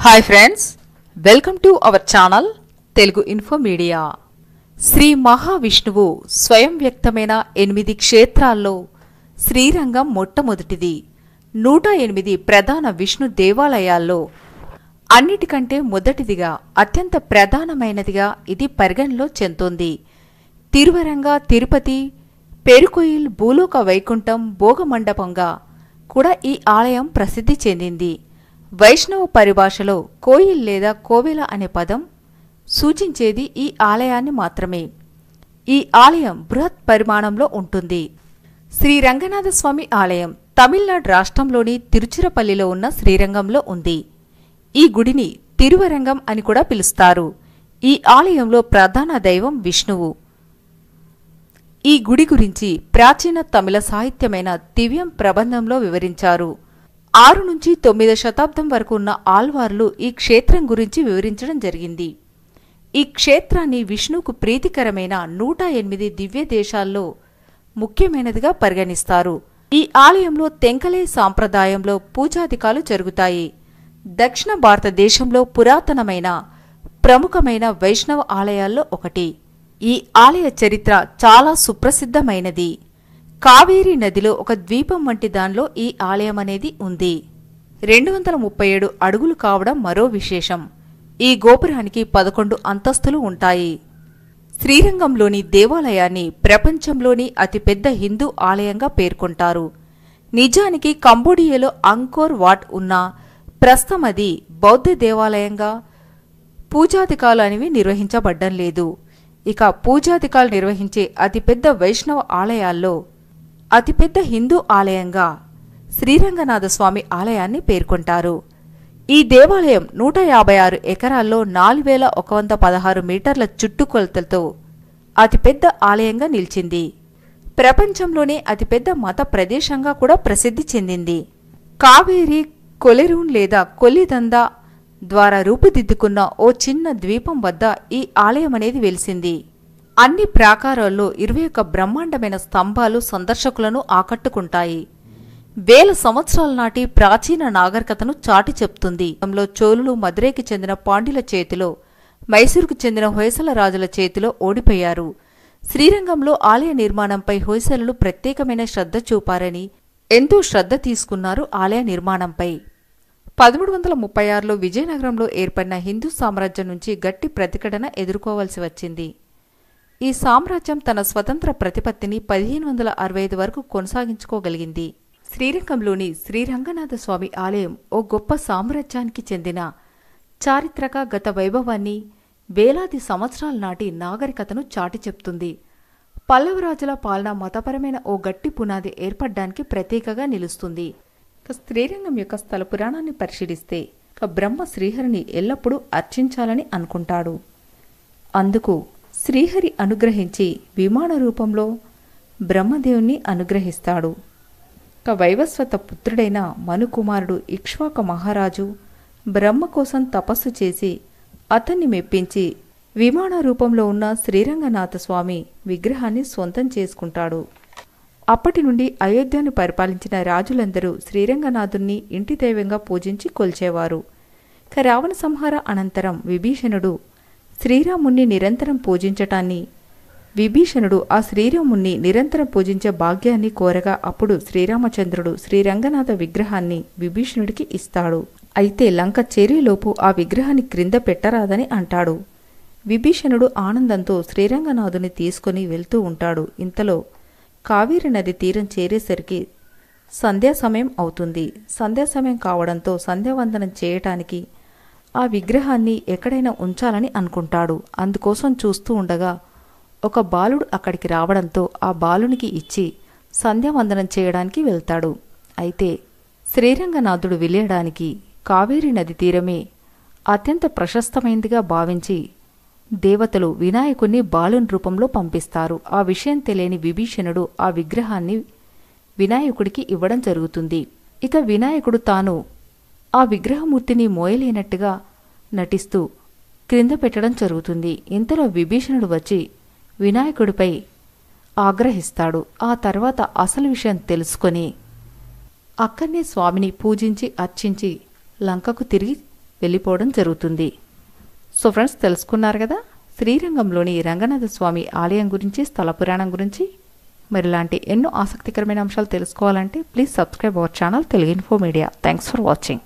hi friends welcome to our channel Telugu info media Shri మహావిష్ణువు స్వయం వ్యక్తమైన ఎనిమిది క్షేత్రాల్లో శ్రీరంగం మొట్టమొదటిది నూట ఎనిమిది ప్రధాన విష్ణు దేవాలయాల్లో అన్నిటికంటే మొదటిదిగా అత్యంత ప్రధానమైనదిగా ఇది పరిగణలో చెందుతోంది తిరువరంగ తిరుపతి పెరుకొయిల్ భూలోక వైకుంఠం భోగమండపంగా కూడా ఈ ఆలయం ప్రసిద్ధి చెందింది వైష్ణవ పరిభాషలో కోయిల్ లేదా కోవెల అనే పదం సూచించేది ఈ ఆలయాన్ని మాత్రమే ఈ ఆలయం బృహత్ పరిమాణంలో ఉంటుంది శ్రీ రంగనాథ స్వామి ఆలయం తమిళనాడు రాష్ట్రంలోని తిరుచిరపల్లిలో ఉన్న శ్రీరంగంలో ఉంది ఈ గుడిని తిరువరంగం అని కూడా పిలుస్తారు ఈ ఆలయంలో ప్రధాన దైవం విష్ణువు ఈ గుడి గురించి ప్రాచీన తమిళ సాహిత్యమైన దివ్యం ప్రబంధంలో వివరించారు ఆరు నుంచి తొమ్మిదో శతాబ్దం వరకు ఉన్న ఆల్వార్లు ఈ క్షేత్రం గురించి వివరించడం జరిగింది ఈ క్షేత్రాన్ని విష్ణువుకు ప్రీతికరమైన నూట ఎనిమిది దివ్య దేశాల్లో ముఖ్యమైనదిగా పరిగణిస్తారు ఈ ఆలయంలో తెంకలే సాంప్రదాయంలో పూజాధికాలు జరుగుతాయి దక్షిణ భారతదేశంలో పురాతనమైన ప్రముఖమైన వైష్ణవ ఆలయాల్లో ఒకటి ఈ ఆలయ చరిత్ర చాలా సుప్రసిద్ధమైనది కావేరీ నదిలో ఒక ద్వీపం వంటి దానిలో ఈ ఆలయం అనేది ఉంది రెండు వందల ముప్పై ఏడు అడుగులు కావడం మరో విశేషం ఈ గోపురానికి పదకొండు అంతస్తులు ఉంటాయి శ్రీరంగంలోని దేవాలయాన్ని ప్రపంచంలోని అతిపెద్ద హిందూ ఆలయంగా పేర్కొంటారు నిజానికి కంబోడియాలో అంకోర్ వాట్ ఉన్న ప్రస్తుతం అది బౌద్ధ దేవాలయంగా పూజాధికాలు అనేవి నిర్వహించబడ్డం లేదు ఇక పూజాధికాలు నిర్వహించే అతిపెద్ద వైష్ణవ ఆలయాల్లో అతిపెద్ద హిందూ ఆలయంగా శ్రీరంగనాథ స్వామి ఆలయాన్ని పేర్కొంటారు ఈ దేవాలయం నూట యాభై ఆరు ఎకరాల్లో నాలుగు వేల ఒక వంద పదహారు మీటర్ల చుట్టుకొలతలతో అతిపెద్ద ఆలయంగా నిలిచింది ప్రపంచంలోనే అతిపెద్ద మత ప్రదేశంగా కూడా ప్రసిద్ధి చెందింది కావేరి కొలెరూన్ లేదా కొల్లిదంద ద్వారా రూపుదిద్దుకున్న ఓ చిన్న ద్వీపం వద్ద ఈ ఆలయం అనేది వెలిసింది అన్ని ప్రాకారాల్లో ఇరవై ఒక్క బ్రహ్మాండమైన స్తంభాలు సందర్శకులను ఆకట్టుకుంటాయి వేల సంవత్సరాల నాటి ప్రాచీన నాగరికతను చాటి చెప్తుంది గతంలో చోళులు మదురైకి చెందిన పాండ్యుల చేతిలో మైసూరుకు చెందిన హొయసల రాజుల చేతిలో ఓడిపోయారు శ్రీరంగంలో ఆలయ నిర్మాణంపై హొయసలలు ప్రత్యేకమైన శ్రద్ధ చూపారని ఎంతో శ్రద్ధ తీసుకున్నారు ఆలయ నిర్మాణంపై పదమూడు వందల ముప్పై ఆరులో విజయనగరంలో ఏర్పడిన హిందూ సామ్రాజ్యం నుంచి గట్టి ప్రతిఘటన ఎదుర్కోవాల్సి వచ్చింది ఈ సామ్రాజ్యం తన స్వతంత్ర ప్రతిపత్తిని పదిహేను వందల అరవై ఐదు వరకు కొనసాగించుకోగలిగింది శ్రీరంగంలోని శ్రీరంగనాథ స్వామి ఆలయం ఓ గొప్ప సామ్రాజ్యానికి చెందిన చారిత్రక గత వైభవాన్ని వేలాది సంవత్సరాల నాటి నాగరికతను చాటి చెప్తుంది పల్లవరాజుల పాలన మతపరమైన ఓ గట్టి పునాది ఏర్పడ్డానికి ప్రతీకగా నిలుస్తుంది ఇక శ్రీరంగం యొక్క స్థల పురాణాన్ని పరిశీలిస్తే ఇక బ్రహ్మ శ్రీహరిని ఎల్లప్పుడూ అర్చించాలని అనుకుంటాడు అందుకు శ్రీహరి అనుగ్రహించి విమాన రూపంలో బ్రహ్మదేవుని అనుగ్రహిస్తాడు ఇక వైవస్వత పుత్రుడైన మనుకుమారుడు ఇక్ష్వాక మహారాజు బ్రహ్మ కోసం తపస్సు చేసి అతన్ని మెప్పించి విమాన రూపంలో ఉన్న శ్రీరంగనాథ స్వామి విగ్రహాన్ని సొంతం చేసుకుంటాడు అప్పటి నుండి అయోధ్యను పరిపాలించిన రాజులందరూ శ్రీరంగనాథుణ్ణి ఇంటి దైవంగా పూజించి కొల్చేవారు ఇక రావణ సంహార అనంతరం విభీషణుడు శ్రీరాముణ్ణి నిరంతరం పూజించటాన్ని విభీషణుడు ఆ శ్రీరాముణ్ణి నిరంతరం పూజించే భాగ్యాన్ని కోరగా అప్పుడు శ్రీరామచంద్రుడు శ్రీరంగనాథ విగ్రహాన్ని విభీషణుడికి ఇస్తాడు అయితే లంక చేరేలోపు ఆ విగ్రహాన్ని క్రింద పెట్టరాదని అంటాడు విభీషణుడు ఆనందంతో శ్రీరంగనాథుని తీసుకుని వెళ్తూ ఉంటాడు ఇంతలో కావేరి నది తీరం చేరేసరికి సంధ్యా సమయం అవుతుంది సంధ్యా సమయం కావడంతో సంధ్యావందనం చేయటానికి ఆ విగ్రహాన్ని ఎక్కడైనా ఉంచాలని అనుకుంటాడు అందుకోసం చూస్తూ ఉండగా ఒక బాలుడు అక్కడికి రావడంతో ఆ బాలునికి ఇచ్చి సంధ్యావందనం చేయడానికి వెళ్తాడు అయితే శ్రీరంగనాథుడు వెళ్ళడానికి కావేరీ నది తీరమే అత్యంత ప్రశస్తమైందిగా భావించి దేవతలు వినాయకుణ్ణి బాలుని రూపంలో పంపిస్తారు ఆ విషయం తెలియని విభీషణుడు ఆ విగ్రహాన్ని వినాయకుడికి ఇవ్వడం జరుగుతుంది ఇక వినాయకుడు తాను ఆ విగ్రహమూర్తిని మోయలేనట్టుగా నటిస్తూ క్రింద పెట్టడం జరుగుతుంది ఇంతలో విభీషణుడు వచ్చి వినాయకుడిపై ఆగ్రహిస్తాడు ఆ తర్వాత అసలు విషయం తెలుసుకొని అక్కడనే స్వామిని పూజించి అర్చించి లంకకు తిరిగి వెళ్ళిపోవడం జరుగుతుంది సో ఫ్రెండ్స్ తెలుసుకున్నారు కదా శ్రీరంగంలోని రంగనాథ స్వామి ఆలయం గురించి స్థల పురాణం గురించి మరి ఇలాంటి ఎన్నో ఆసక్తికరమైన అంశాలు తెలుసుకోవాలంటే please subscribe our channel Telugu info media thanks for watching